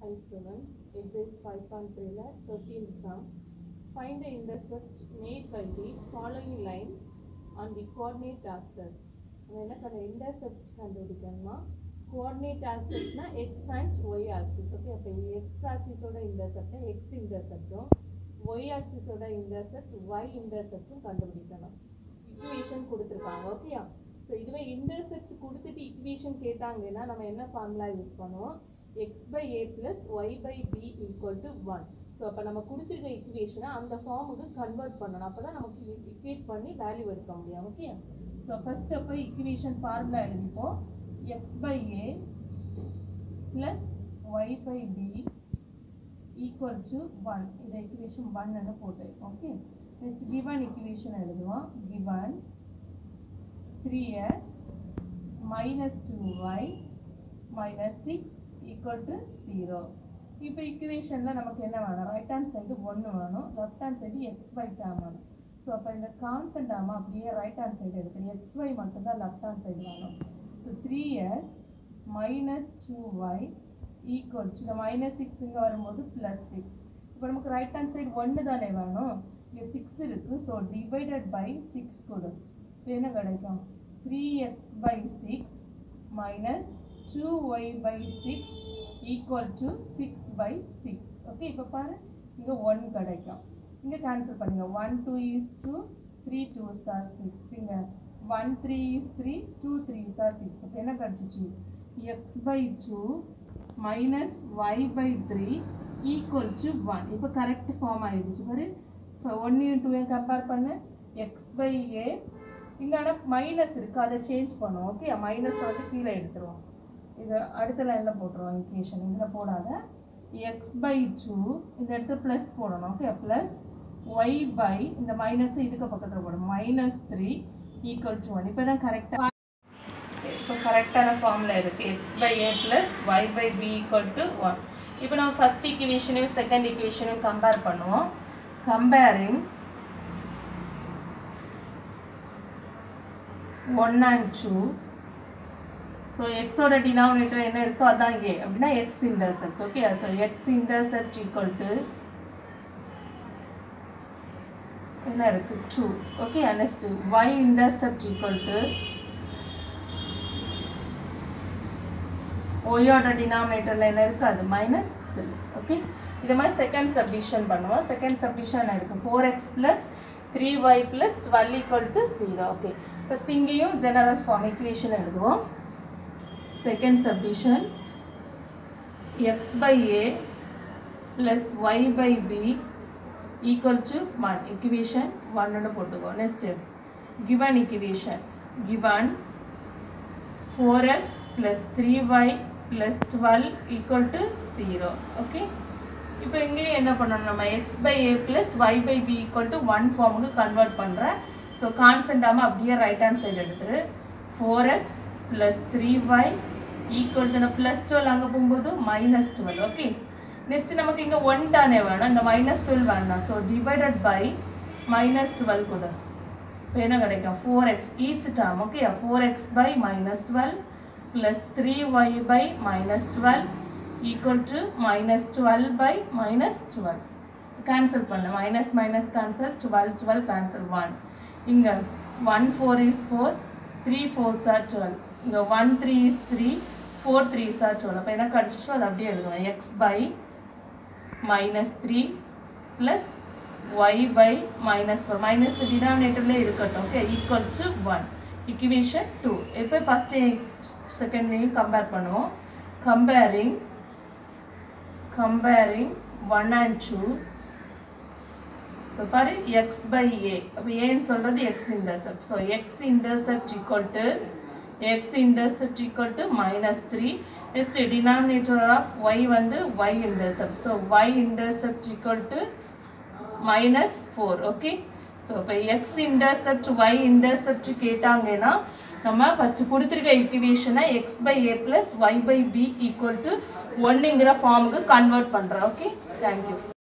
Hi students, exercise 5.3 ல 13th sum. Find the intercept made by the following lines on the coordinate axis. நம்ம என்ன பண்ண intercept கண்டுபிடிக்கணுமா coordinate axisனா x and y axis okay அப்போ x axis ஓட intercept x interceptடும் y axis ஓட intercept y interceptடும் கண்டுபிடிக்கணும் இக்குவேஷன் கொடுத்துருக்காங்க ஓகேயா ஸோ இதுவே இன்டர்செப்ட் கொடுத்துட்டு இக்குவேஷன் கேட்டாங்கன்னா நம்ம என்ன ஃபார்முலா யூஸ் பண்ணுவோம் x by a plus y by b equal to one so அப்போ நம்ம கொடுத்துருக்க இக்குவேஷனை அந்த ஃபார்முக்கு கன்வெர்ட் பண்ணணும் அப்போ தான் நமக்கு இக்குவேட் பண்ணி வேல்யூ எடுக்க முடியும் ஓகே ஸோ ஃபர்ஸ்ட் அப்போ இக்குவேஷன் ஃபார்முலா எழுதிப்போம் x by a plus y by b equal to one இதை இக்குவேஷன் ஒன்னு போட்டு ஓகே நெக்ஸ்ட் கிவன் இக்குவேஷன் எழுதுவோம் given 3x minus 2y minus 6 equal to 0 இப்போ இக்குவேஷனில் நமக்கு என்ன வேணும் ரைட் ஹேண்ட் சைடு ஒன்று வேணும் left hand side x y term வேணும் ஸோ அப்போ இந்த கான்ஸ்டன்ட் ஆமாம் அப்படியே ரைட் ஹேண்ட் சைடு எடுத்து எக்ஸ் ஒய் மட்டும்தான் லெஃப்ட் ஹேண்ட் சைடு வேணும் so three x minus two y equal இந்த மைனஸ் சிக்ஸ் இங்கே வரும்போது ப்ளஸ் சிக்ஸ் இப்போ நமக்கு ரைட் ஹேண்ட் சைடு ஒன்று தானே வேணும் இங்கே சிக்ஸ் இருக்குது ஸோ டிவைடட் பை சிக்ஸ் கொடு இப்போ என்ன கிடைக்கும் three x by six minus two y by six equal to six by six okay இப்போ பாரு இங்கே ஒன் கிடைக்கும் இங்கே கேன்சல் பண்ணுங்க one two is two three two are six இங்கே one three is three two three are six இப்போ என்ன கிடச்சிச்சு x by two minus y by three equal to one இப்போ கரெக்ட் ஃபார்ம் ஆகிடுச்சு பாரு இப்போ ஒன்னையும் டூவையும் கம்பேர் பண்ணு எக்ஸ் பை ஏ இங்கே ஆனால் மைனஸ் இருக்குது அதை சேஞ்ச் பண்ணுவோம் ஓகே மைனஸ் வந்து கீழே எடுத்துருவோம் இது அடுத்த லைனில் போட்டுருவோம் ஈக்குவேஷன் இதில் போடாத எக்ஸ் பை டூ இந்த இடத்துல ப்ளஸ் போடணும் ஓகே ப்ளஸ் ஒய் பை இந்த மைனஸ் இதுக்கு பக்கத்தில் போடணும் minus three equal to one இப்போ தான் கரெக்டாக இப்போ கரெக்டான ஃபார்மில் இருக்குது x by a plus y by b equal to one இப்போ நம்ம ஃபஸ்ட் ஈக்குவேஷனையும் செகண்ட் ஈக்குவேஷனையும் கம்பேர் பண்ணுவோம் comparing one and two so எக்ஸோட டினாமினேட்டர் என்ன இருக்கோ அதான் ஏ அப்படின்னா x intercept okay so x intercept equal to என்ன இருக்கு two okay next y intercept equal to ஒய்யோட டினாமினேட்டரில் என்ன இருக்குது அது மைனஸ் த்ரீ ஓகே இது மாதிரி செகண்ட் சப்டிஷன் பண்ணுவோம் செகண்ட் சப்டிஷன் என்ன இருக்குது four x plus three y plus twelve equal to zero okay first இங்கேயும் ஜெனரல் ஃபார்ம் ஈக்குவேஷன் எழுதுவோம் second substitution x by a plus y by b equal to one equation ஒன்னு போட்டுக்கோ next given equation given four x plus three y plus twelve equal to zero okay இப்போ இங்கேயும் என்ன பண்ணணும் நம்ம x by a plus y by b equal to one ஃபார்முக்கு convert பண்ணுறேன் so கான்சென்டாமல் அப்படியே ரைட் ஹேண்ட் சைடு எடுத்துரு four x plus three y equal to plus twelve அங்கே போகும்போது மைனஸ் டுவெல் ஓகே நெக்ஸ்ட் நமக்கு இங்கே ஒன் தானே வேணும் இந்த மைனஸ் டுவெல் வேணாம் so divided by minus twelve கூட இப்போ என்ன கிடைக்கும் ஃபோர் எக்ஸ் ஈஸ்ட் term okay four x by minus twelve plus three y by minus twelve equal to minus twelve by minus twelve cancel பண்ணு minus minus cancel twelve twelve cancel one இங்கே one four is four three four are twelve இங்கே one three is three four three are twelve அப்போ என்ன கிடச்சிச்சோ அது அப்படியே எழுதுவேன் x by minus three plus y by minus four minus டினாமினேட்டர்லேயே இருக்கட்டும் okay equal to one equation two இப்போ ஃபஸ்ட்டு செகண்ட்லையும் கம்பேர் பண்ணுவோம் கம்பேரிங் comparing 1 and 2 so பாரு x by a அப்ப a ன்னு சொல்றது x intercept so x intercept equal to x intercept equal to minus 3 next denominator of y வந்து y intercept so y intercept equal to minus 4 okay so இப்போ x intercept y intercept கேட்டாங்கன்னா நம்ம first கொடுத்துருக்க ஈக்குவேஷனை x by a plus y by b equal to ஒன்னுங்கிற ஃபார்முக்கு convert பண்ணுறோம் okay thank you